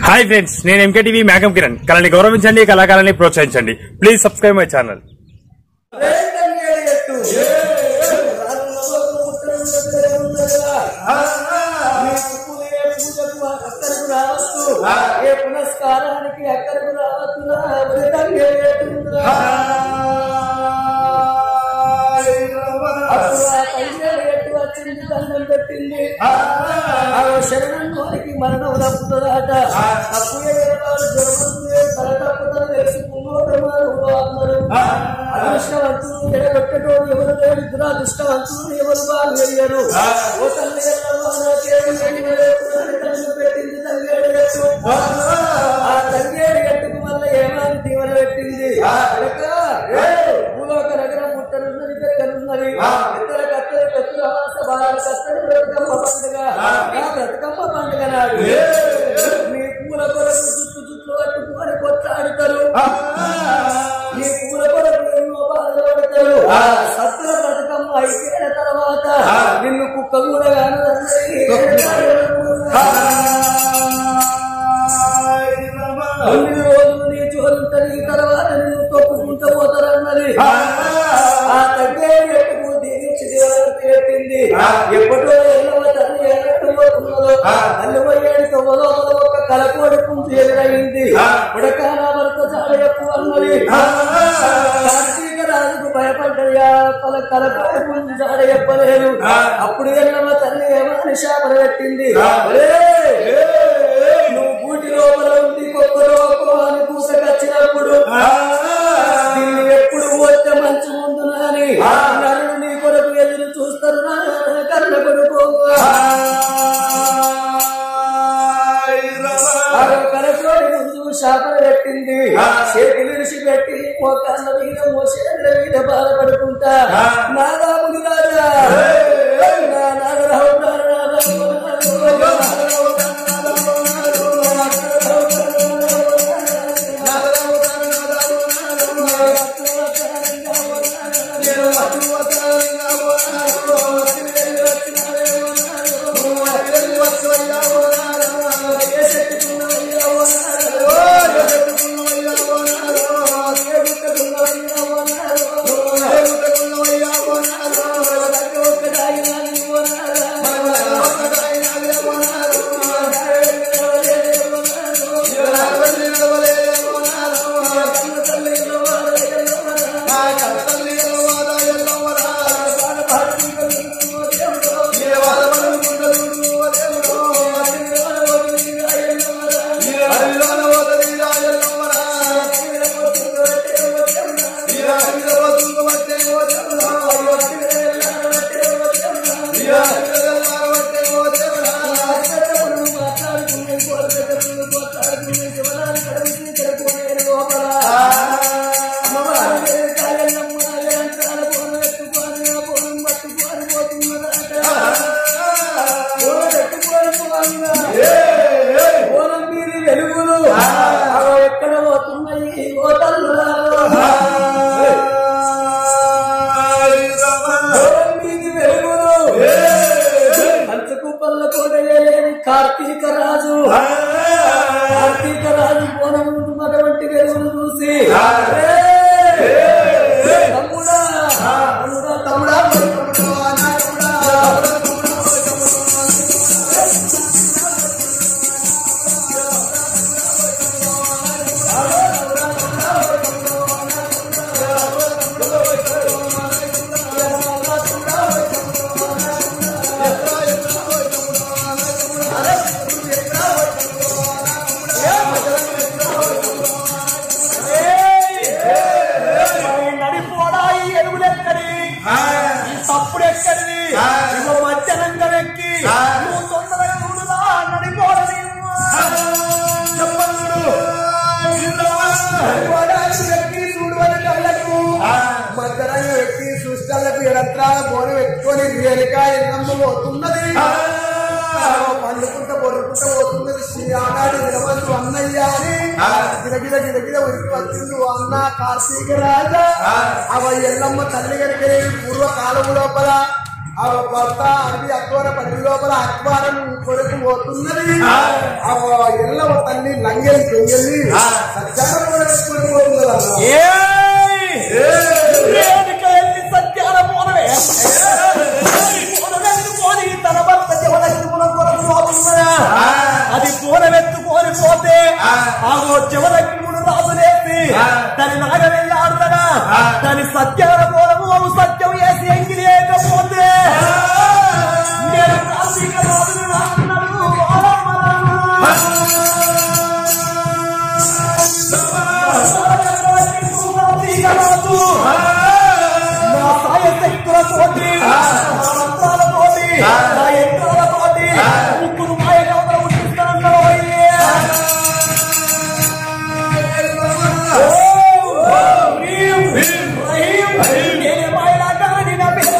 Hi friends నేను MKTV మేఘం కిరణ్ కళని గౌరవించండి కళాకారాన్ని ప్రోత్సహించండి ప్లీజ్ సబ్స్క్రైబ్ మై ఛానల్ ఏ పునస్కారానికి అక్కడికి రావచ్చునా అప్పుడు ఆ తండ్రి ఎట్టు వచ్చింది దండం పెట్టింది ఆ శరణంలోనికి మరణం తప్పుతుందట తప్పు ఎగరవాడు జ్వరమంతులే తల తప్పుతుంది తెలుసుకున్నోడు మానవుడు అందరూ అదృష్టవంతులు ఎడగొట్టటోడు ఎవరు లేడు దురాదృష్టవంతులు ఎవరు బాగు వేయరు ఓ తల్లి ఎల్లమ్మ నాకేమి తెలియలేదు తల్లి పెట్టింది తంగేడు ఎట్టు ఆ తంగేడు ఎట్టుకు మళ్ళీ ఏమాని దీవెన పెట్టింది కనుక, ఏ, భూలోక నగరం ముట్టనున్నది పెరగనున్నది ఇతర కత్తెర కత్తుల వాస బాల కత్తెర బ్రతకమ్మ పండుగ ఆ బ్రతకమ్మ పండుగ నాడు మీ పూల కొరకు జుట్టు జుట్లు పట్టుకొని కొట్లాడుతారు మీ పూల కొరకు ఎన్నో బాధలు పడతారు సత్తుల బ్రతకమ్మ అయిపోయిన తర్వాత నిన్ను కుక్క కూడా తొమ్మిది రోజులు నీ చోరుంటది తర్వాత నిన్ను తొక్కుకుంటూ పోతారన్నది ఆ తగ్గేది ఎట్టుకు దీనించి దేవులకు పెట్టింది ఎప్పటో ఎన్నవ తల్లి ఎన్నట్టు పోతున్నదో తల్లి పోయేడు తొమ్మిదో ఒక కలకోడి పుంజు ఎదురైంది ఉడకాన భర్త చాలా ఎక్కువ అన్నది కార్తీక రాజుకు భయపడ్డయా పల కలకోడి పుంజు జాడ చెప్పలేదు అప్పుడు ఎన్నవ తల్లి ఏమని శాపన పెట్టింది "ఒరేయ్, నువ్వు గూటి లోపల ఉంది కొక్కరో అని పూసకొచ్చినప్పుడు నిన్ను ఎప్పుడు వచ్చే మంచి ముందు అని నన్ను నీ కొరకు ఎదురు చూస్తారు నా కన్న కొడుకు కరచోడి ముందు శాపన పెట్టింది చేతులు విడిచి పెట్టి మోకాళ్ళ మీద మోసేళ్ళ మీద బాధపడుకుంటా నాదాముని రాజా నా నాగరావు నాగరావు వెలుగులు ఎక్కడ పోతున్నాయి ఓ తల్లులారా మీది వెలుగులు పంచకుప్పల్ల కోటలేని కార్తీక రాజు కార్తీక రాజు కోణం ఉన్నటువంటి వెలుగును చూసి "ఏ, తమ్ముడా తమ్ముడా తమ్ముడా తమ్ముడా, నా తమ్ముడా, నడిపోడా ఈ ఎలుగులెక్కడి ఈ తప్పుడు ఎక్కడిది ఇగో మధ్యనంగా ఎక్కి నువ్వు తొందరగా చూడురా నడిపోడని చెప్పండు నడిపోవడానికి ఎక్కి చూడవని కళ్ళకు మధ్యరంగ వ్యక్తి సృష్టాలకు ఎడంత్రాల బోన పెట్టుకొని రేలిక ఎన్నమ్మ పోతున్నది పండుకుంట బొరుకుంట పోతున్నది శ్రీ ఆనాడు నిలబడు అన్నయ్య అని గిరగిర గిరగిర ఉరికి వచ్చిండు అన్న కార్తీక రాజా అవ ఎల్లమ్మ తల్లి గడికి పూర్వకాలం లోపల ఆ కొత్త అది అక్వర పది లోపల అక్వారం కొడుకు పోతున్నది ఆ ఎల్లవ తల్లి లంగెలి పెంగెల్లి సత్యారం కొడుకు పోతున్నది అన్న. వేదికెళ్ళి సత్యాల పోనవే పోనవెత్తుకొని తన భర్త చెవలెత్తుకున్న కొరకు పోతున్నదా అది పూనవెత్తుకొని పోతే ఆగో చెవలెత్తుకుని రాసులేసి దాని నాగ వెళ్ళాడుతడా దాని సత్యాల పోనము సత్యం వేసి ఎంగిలేకపోతే నేను కార్తీక రాజుని నాకున్నాను నా సాయ శక్తులతోటి నా మంత్రాలతోటి నా యంత్రాలతోటి ముగ్గురు మాయ కవతలు పుట్టిస్తానన్నావు నేనే మాయలాగా నా పేరు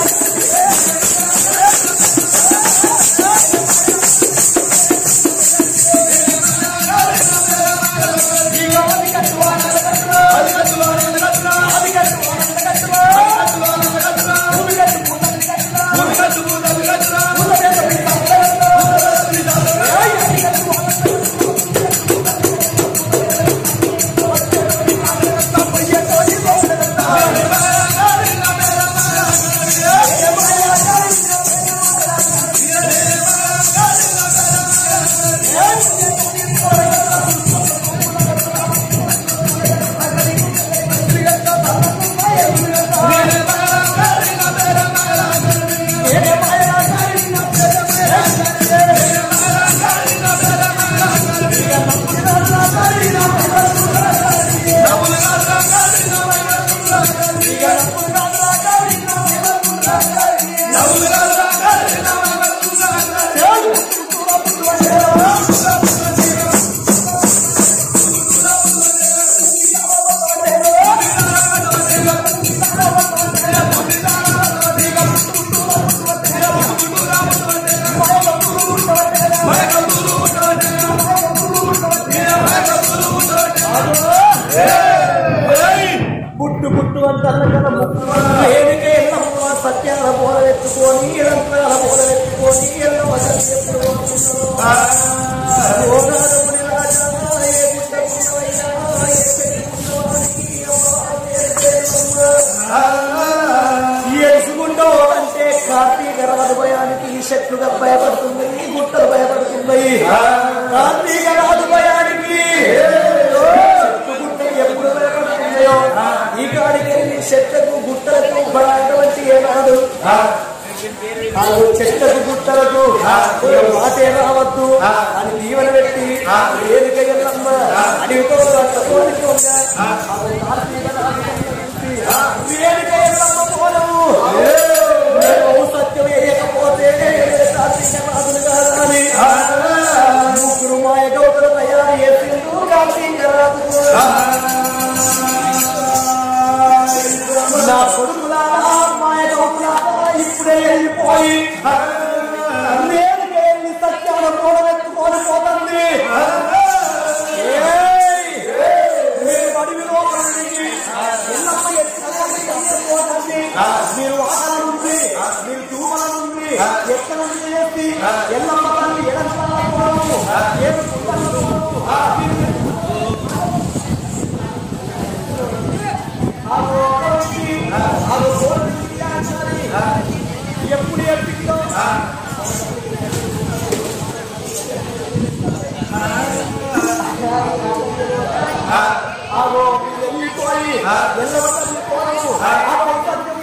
పుట్టు పుట్టు అంతన్న వేదిక ఎల్లమ్మ సత్యాల పూల ఎత్తుకొని ఇళంతాల పూల ఎత్తుకొని ఎల్లమ్మ ఎప్పుడు ఓదారముని రాజా ఏ గుట్ట పుట్టవయ్యా ఏ పెట్టుకున్నవాడికి ఎసుకుంటూ అంటే కార్తీక రాజు భయానికి ఈ శత్రుగా భయపడుతుంది ఈ గుట్టలు భయపడుతున్నాయి కార్తీక రాజు భయానికి చెట్టు గుట్ట ఎప్పుడు భయపడుతున్నాయో ఈ కాడికి వెళ్ళి చెట్లకు గుట్టలకు పడటువంటి ఏనాడు ఆ చెట్లకు గుట్టలకు ఏ మాటే రావద్దు అని దీవెన పెట్టి వేదిక ఎల్లమ్మ అడిగితో కోరికోగా కార్తీక రాజు వేదిక ఎల్లమ్మ పోలము నేను సత్యం వేయకపోతే కార్తీక రాజులు కాదని ముగ్గురు మాయ గౌతల తయారు చేసిండు కార్తీక రాజు నా కొడుకులారా మాయ గౌతలారా ఇప్పుడే వెళ్ళిపోయి నేను వెళ్ళి సత్యాల కూడబెట్టుకొని పోతుంది ఏయ్! మీరు అడవి లోపల నుంచి ఎల్లమ్మ ఎత్తుకొని పోతుంది. మీరు ఆకలి నుండి మీరు తూమల నుండి ఎక్కడ నుండి చేసి ఎల్లమ్మ తల్లి ఎడంతలా పోవడం ఏడు కుక్కలు పోవడం, ఆ రోడ్డుకి, ఆ రోడ్డుకి తీయాలి. ఎప్పుడు ఎప్పిందో ఆగో వెళ్ళిపోయి వెళ్ళవద్దని పోను ఆగో సత్యం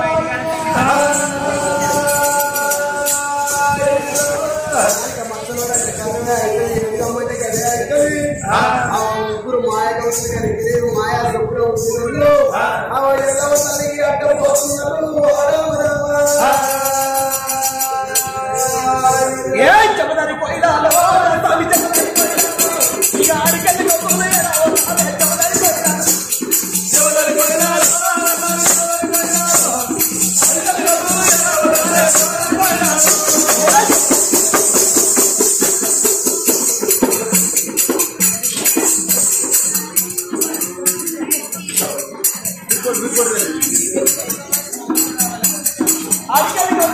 ముగ్గురు మాయ కౌశలు మాయా సొప్పుడు అవుతున్నారు ఆవిడ ఎలా తల్లికి అడ్డం పోతున్నారు ఏ చెప్పదని పోయినాలో తల్లి చెప్పదని ఇక ఆడికెళ్ళి పోతుంది చెప్పదని పోయినా చెప్పదని పోయినాలో ఆడికెళ్ళి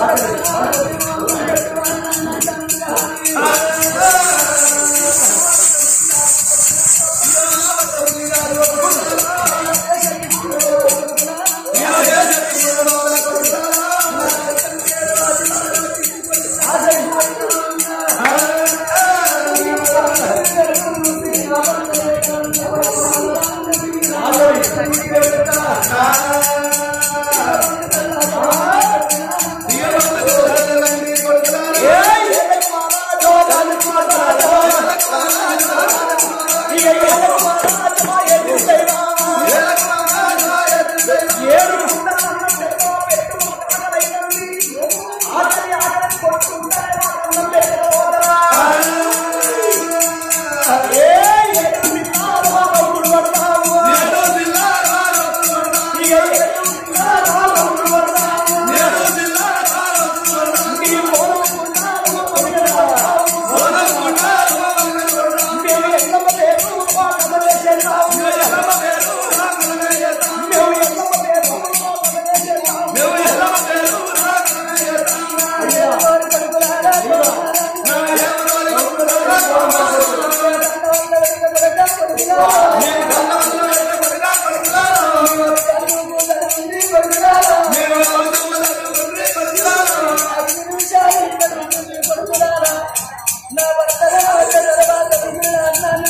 నా భర్త తర్వాత నన్ను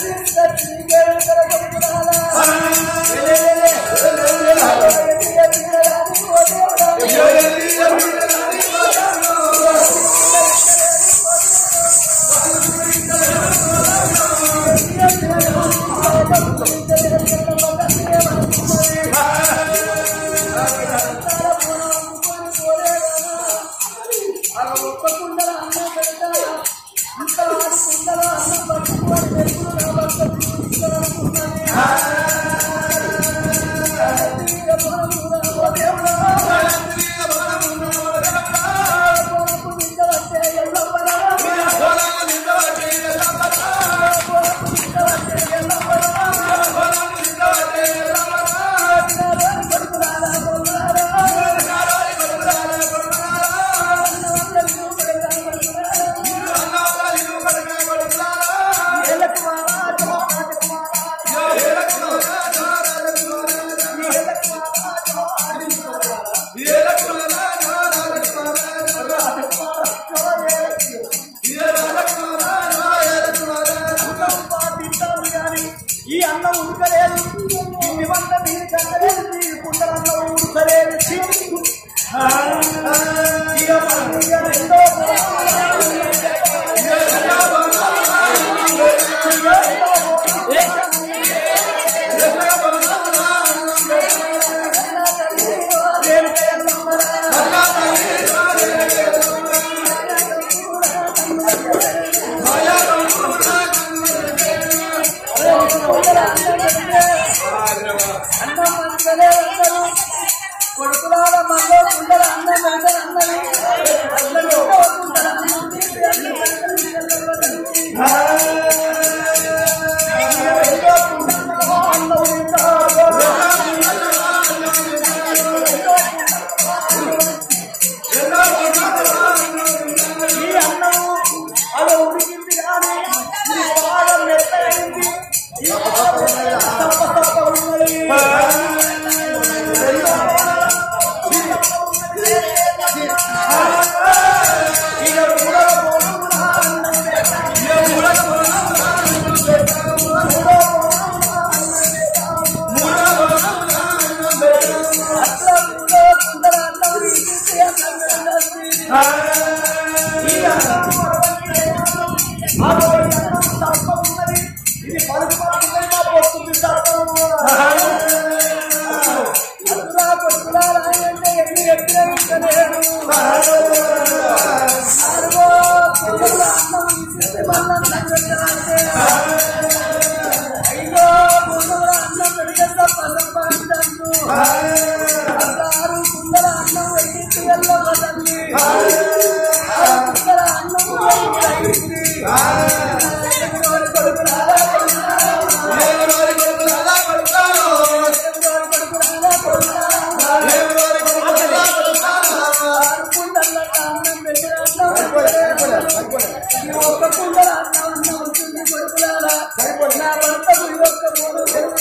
ఈ ఒక్క కుండల అన్నం అన్న ఉంటుంది కొడుకులారా నా భర్తకు ఈ ఒక్క మూడు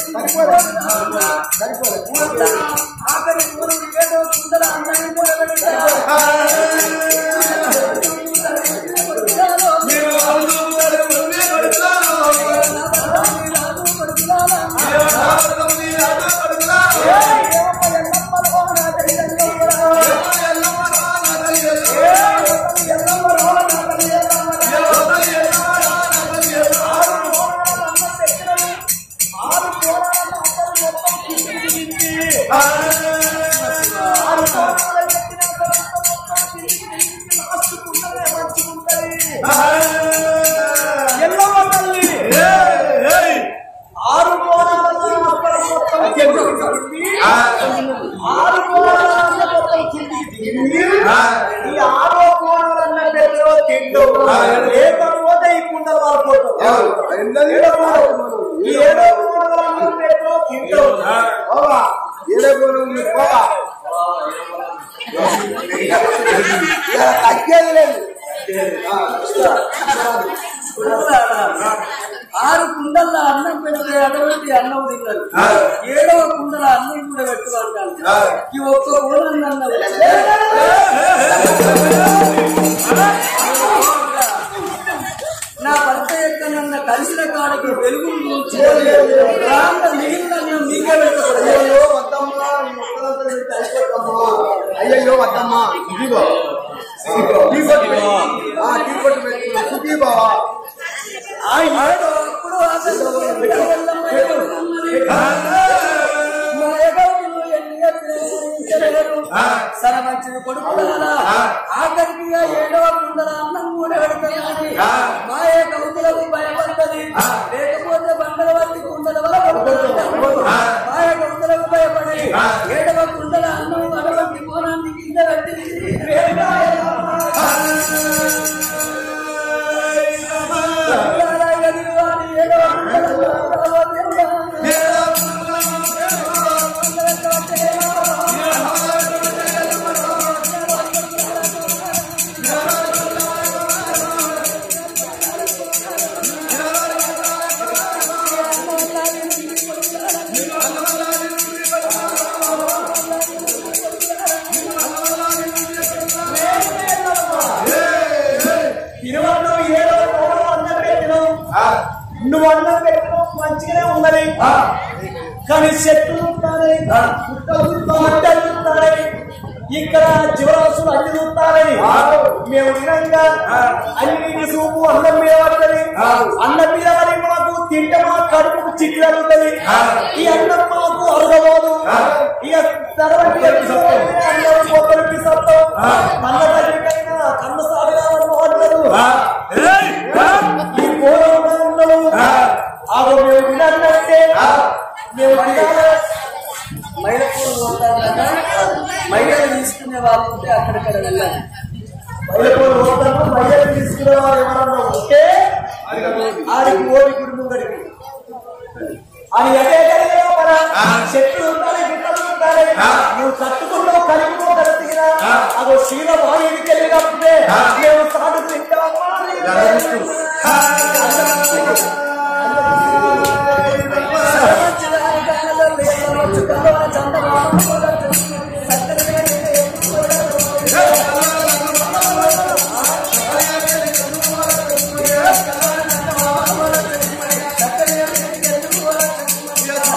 ఆఖరి మూడు ఏదో కుండల అన్నాన్ని కూడా పెడతారు ఎల్లమ్మ తల్లి ఆరు కోణాలలో అక్కడ మొత్తం కిందికి ఆరు కోణాల మొత్తం కిందికి దిగింది ఈ ఆరో కోణాలన్న పేరులో తిండు లేకపోతే ఈ కుండలు వాడుకోవటం ఈ ఏడో కోణాలన్న పేరులో తిండు తగ్గేది లేదు ఆరు కుండల అన్నం పెడితే అటువంటి అన్నం తిన్నారు ఏడవ కుండల అన్నం కూడా పెట్టుకుంటాను ఈ ఒక్క ఊరన్న అన్న నా భర్త యొక్క నన్న కలిసిన కాడకి వెలుగు ప్రాంత మిగిలిన నేను మీకే పెట్టుకోవాలి అయ్యో వద్దమ్మా నీ ఒక్కదాంతో నేను కలిసిపోతామ్మా. అయ్యయ్యో వద్దమ్మా ఇదిగో ఇదిగో. టీ కొట్టు పెట్టు. ఆ, టీ కొట్టు పెట్టు. సుఖీ బావా. ఆ ఏడో అప్పుడు అసలు వెళ్ళమ్మ ఎదుర్కొన్నది. మా ఎగవులు ఎన్ని ఎత్తులేరు. సరమంచిన కొడుకులారా ఆఖరికి ఆ ఏడవ కుండల అన్నం కూడా పెడతానని మా కౌతులకు భయపడ్డది లేకపోతే బండల వంటి కుండల వల్ల పడుకుంటారు మా కౌతులకు భయపడి ఏడవ కుండల అన్నం అటువంటి కోణాన్ని కింద పెట్టి ఇరవై ఏడో కోణం అన్నం పెట్టినావు నువ్వు అన్నం పెట్టినావు మంచిగానే ఉన్నది కానీ చెట్లు ఉంటాయి గుట్టలు ఉంటాయి ఇక్కడ జీవరాశులు అన్ని చూస్తారని మేము వినంగా అన్ని చూపు అన్నం మీద పడుతుంది అన్నం మీద పడి మాకు తింటే మా కడుపుకు చిక్కి తగ్గుతుంది ఈ అన్నం మాకు అరగబోదు ఇక తర్వాత అన్నం పొట్టలు పిసత్తాం మల్ల దగ్గరికైనా కన్ను సాగుగా పడ్డారు ఈ పూర్వంలో అవి మేము వినంటే మేము వినాలి మైలపూర్ పోతారన్నా మహిళలు తీసుకునే వాళ్ళు ఉంటే అక్కడిక్కడ వెళ్ళాలి బయలుపోయి పోతాను మహిళలు తీసుకునే వారు ఎవరన్నా ఉంటే ఆడికి ఓడి కుటుంబం గడిపి అని అదే జరిగినా మన చెట్లు ఉండాలి గిట్టలు ఉండాలి నువ్వు కట్టుకుంటావు కలిగిపో కలిగినా అదో శీల వాయుడికి వెళ్ళినప్పుడే మేము సాగు తింటామా చంద్రబాబు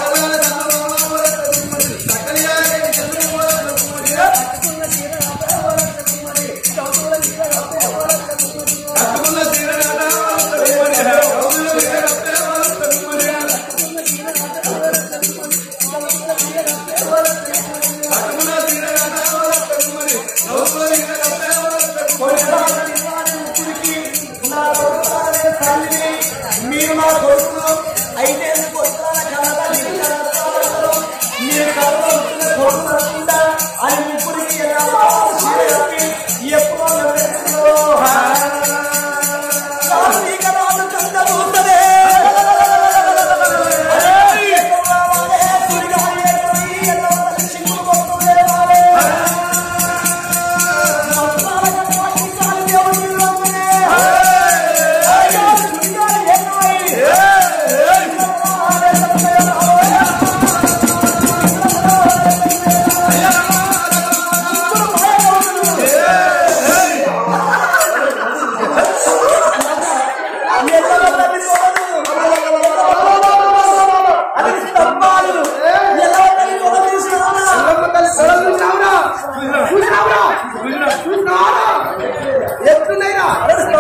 ఆడస్తా